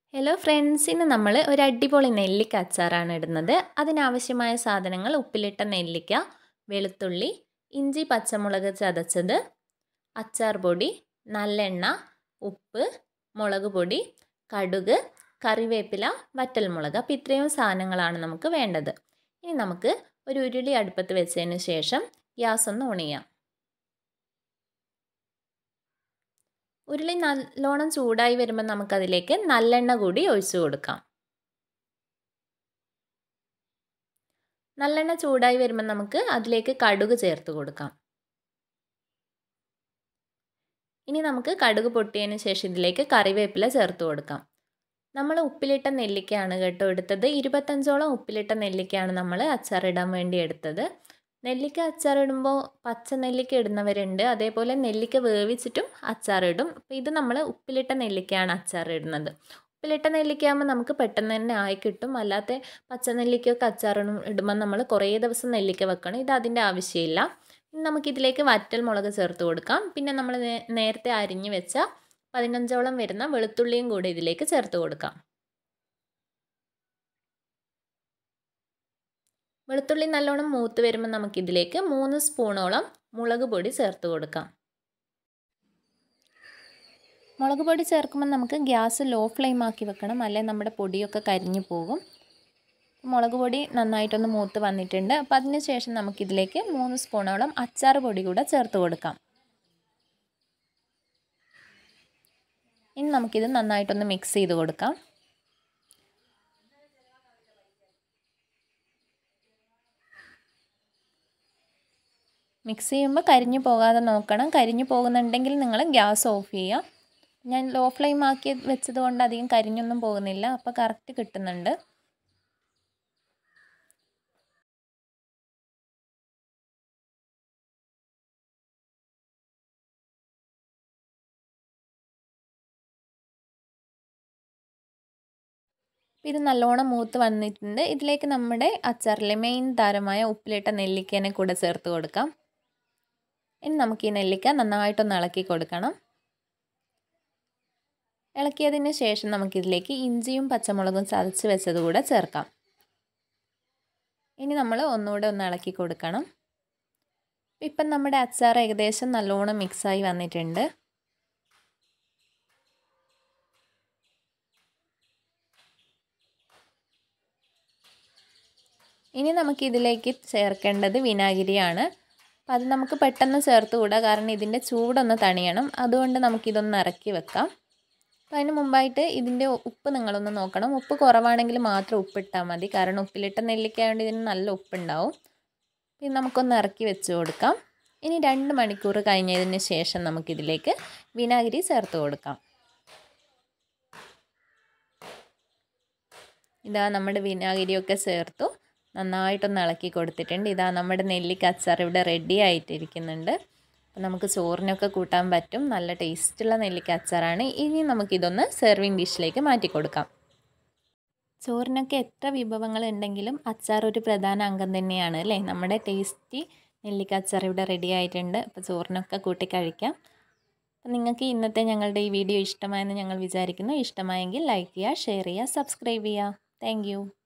hello friends ഇന്ന് നമ്മൾ ഒരു അടിപൊളി നെല്ലിക്ക അച്ചാറാണ് ഇടുന്നത് അതിനാവശ്യമായ സാധനങ്ങൾ ഉപ്പിലിട്ട നെല്ലിക്ക വെളുത്തുള്ളി ഇഞ്ചി പച്ചമുളക് ചതച്ചത് അച്ചാർ പൊടി നല്ലെണ്ണ ഉപ്പ് മുളക് പൊടി കടുക് കറിവേപ്പില വറ്റൽമുളക് അപ്പോൾ ഇത്രയും സാധനങ്ങളാണ് നമുക്ക് വേണ്ടത് ഇനി നമുക്ക് ഒരു ഉരുളി അടുപ്പത്ത് വെച്ചതിന് ശേഷം ഗ്യാസ് ഒന്ന് ഓൺ ചെയ്യാം ഉരുളി നല്ലോണം ചൂടായി വരുമ്പോൾ നമുക്കതിലേക്ക് നല്ലെണ്ണ കൂടി ഒഴിച്ചു കൊടുക്കാം നല്ലെണ്ണ ചൂടായി വരുമ്പോൾ നമുക്ക് അതിലേക്ക് കടുക് ചേർത്ത് കൊടുക്കാം ഇനി നമുക്ക് കടുക് പൊട്ടിയതിന് ശേഷം ഇതിലേക്ക് കറിവേപ്പില ചേർത്ത് കൊടുക്കാം നമ്മൾ ഉപ്പിലിട്ട നെല്ലിക്കയാണ് കേട്ടോ എടുത്തത് ഇരുപത്തഞ്ചോളം ഉപ്പിലിട്ട നെല്ലിക്കയാണ് നമ്മൾ അച്ചാറിടാൻ വേണ്ടി എടുത്തത് നെല്ലിക്ക അച്ചാറിടുമ്പോൾ പച്ച നെല്ലിക്ക ഇടുന്നവരുണ്ട് അതേപോലെ നെല്ലിക്ക വേവിച്ചിട്ടും അച്ചാറിടും അപ്പോൾ ഇത് നമ്മൾ ഉപ്പിലിട്ട നെല്ലിക്കയാണ് അച്ചാറിടുന്നത് ഉപ്പിലിട്ട നെല്ലിക്കയാകുമ്പോൾ നമുക്ക് പെട്ടെന്ന് തന്നെ ആയി കിട്ടും അല്ലാത്ത പച്ച നെല്ലിക്കയൊക്കെ അച്ചാറിടും ഇടുമ്പോൾ നമ്മൾ കുറേ ദിവസം നെല്ലിക്ക വെക്കണം ഇത് അതിൻ്റെ ആവശ്യമില്ല ഇനി നമുക്കിതിലേക്ക് വറ്റൽ മുളക് ചേർത്ത് കൊടുക്കാം പിന്നെ നമ്മൾ നേരത്തെ അരിഞ്ഞു വെച്ച പതിനഞ്ചോളം വരുന്ന വെളുത്തുള്ളിയും കൂടി ഇതിലേക്ക് ചേർത്ത് കൊടുക്കാം വെളുത്തുള്ളി നല്ലോണം മൂത്ത് വരുമ്പോൾ നമുക്കിതിലേക്ക് മൂന്ന് സ്പൂണോളം മുളക് പൊടി ചേർത്ത് കൊടുക്കാം മുളക് പൊടി ചേർക്കുമ്പോൾ നമുക്ക് ഗ്യാസ് ലോ ഫ്ലെയിം ആക്കി വെക്കണം അല്ലെങ്കിൽ നമ്മുടെ പൊടിയൊക്കെ കരിഞ്ഞു പോകും മുളക് പൊടി നന്നായിട്ടൊന്ന് മൂത്ത് വന്നിട്ടുണ്ട് അപ്പോൾ അതിന് ശേഷം നമുക്കിതിലേക്ക് മൂന്ന് സ്പൂണോളം അച്ചാർ പൊടി കൂടെ ചേർത്ത് കൊടുക്കാം ഇനി നമുക്കിത് നന്നായിട്ടൊന്ന് മിക്സ് ചെയ്ത് കൊടുക്കാം മിക്സ് ചെയ്യുമ്പോൾ കരിഞ്ഞു പോകാതെ നോക്കണം കരിഞ്ഞു പോകുന്നുണ്ടെങ്കിൽ നിങ്ങൾ ഗ്യാസ് ഓഫ് ചെയ്യുക ഞാൻ ലോ ഫ്ലെയിം ആക്കി വെച്ചത് കൊണ്ട് അധികം കരിഞ്ഞൊന്നും പോകുന്നില്ല അപ്പോൾ കറക്റ്റ് കിട്ടുന്നുണ്ട് ഇത് നല്ലോണം മൂത്ത് വന്നിട്ടുണ്ട് ഇതിലേക്ക് നമ്മുടെ അച്ചാറിലെ മെയിൻ താരമായ ഉപ്പിലിട്ട നെല്ലിക്കേനെ കൂടെ ചേർത്ത് കൊടുക്കാം ഇനി നമുക്ക് ഈ നെല്ലിക്ക നന്നായിട്ടൊന്ന് ഇളക്കി കൊടുക്കണം ഇളക്കിയതിന് ശേഷം നമുക്കിതിലേക്ക് ഇഞ്ചിയും പച്ചമുളകും ചതച്ച് വെച്ചത് കൂടെ ചേർക്കാം ഇനി നമ്മൾ ഒന്നുകൂടെ ഒന്ന് ഇളക്കി കൊടുക്കണം ഇപ്പം നമ്മുടെ അച്ചാർ ഏകദേശം നല്ലോണം മിക്സായി വന്നിട്ടുണ്ട് ഇനി നമുക്ക് ഇതിലേക്ക് ചേർക്കേണ്ടത് വിനാഗിരിയാണ് അപ്പം അത് നമുക്ക് പെട്ടെന്ന് ചേർത്ത് കൂടാ കാരണം ഇതിൻ്റെ ചൂടൊന്ന് തണിയണം അതുകൊണ്ട് നമുക്കിതൊന്ന് ഇറക്കി വെക്കാം അപ്പം അതിന് മുമ്പായിട്ട് ഇതിൻ്റെ ഉപ്പ് നിങ്ങളൊന്ന് നോക്കണം ഉപ്പ് കുറവാണെങ്കിൽ മാത്രം ഉപ്പിട്ടാൽ മതി കാരണം ഉപ്പിലിട്ട നെല്ലിക്കായതുകൊണ്ട് ഇതിന് നല്ല ഉപ്പുണ്ടാവും പിന്നെ നമുക്കൊന്ന് ഇറക്കി വെച്ച് കൊടുക്കാം ഇനി രണ്ട് മണിക്കൂർ കഴിഞ്ഞതിന് ശേഷം നമുക്കിതിലേക്ക് വിനാഗിരി ചേർത്ത് കൊടുക്കാം ഇതാ നമ്മുടെ വിനാഗിരിയൊക്കെ ചേർത്തു നന്നായിട്ടൊന്ന് ഇളക്കി കൊടുത്തിട്ടുണ്ട് ഇതാ നമ്മുടെ നെല്ലിക്ക അച്ചാർ ഇവിടെ റെഡി ആയിട്ടിരിക്കുന്നുണ്ട് അപ്പം നമുക്ക് ചോറിനൊക്കെ കൂട്ടാൻ പറ്റും നല്ല ടേസ്റ്റുള്ള നെല്ലിക്ക അച്ചാറാണ് ഇനി നമുക്കിതൊന്ന് സെർവിങ് ഡിഷിലേക്ക് മാറ്റി കൊടുക്കാം ചോറിനൊക്കെ എത്ര വിഭവങ്ങൾ ഉണ്ടെങ്കിലും അച്ചാർ ഒരു പ്രധാന അംഗം തന്നെയാണ് അല്ലേ നമ്മുടെ ടേസ്റ്റി നെല്ലിക്ക അച്ചാർ ഇവിടെ റെഡി ആയിട്ടുണ്ട് അപ്പോൾ ചോറിനൊക്കെ കൂട്ടി കഴിക്കാം അപ്പം നിങ്ങൾക്ക് ഇന്നത്തെ ഞങ്ങളുടെ ഈ വീഡിയോ ഇഷ്ടമായെന്ന് ഞങ്ങൾ വിചാരിക്കുന്നു ഇഷ്ടമായെങ്കിൽ ലൈക്ക് ചെയ്യുക ഷെയർ ചെയ്യുക സബ്സ്ക്രൈബ് ചെയ്യുക താങ്ക്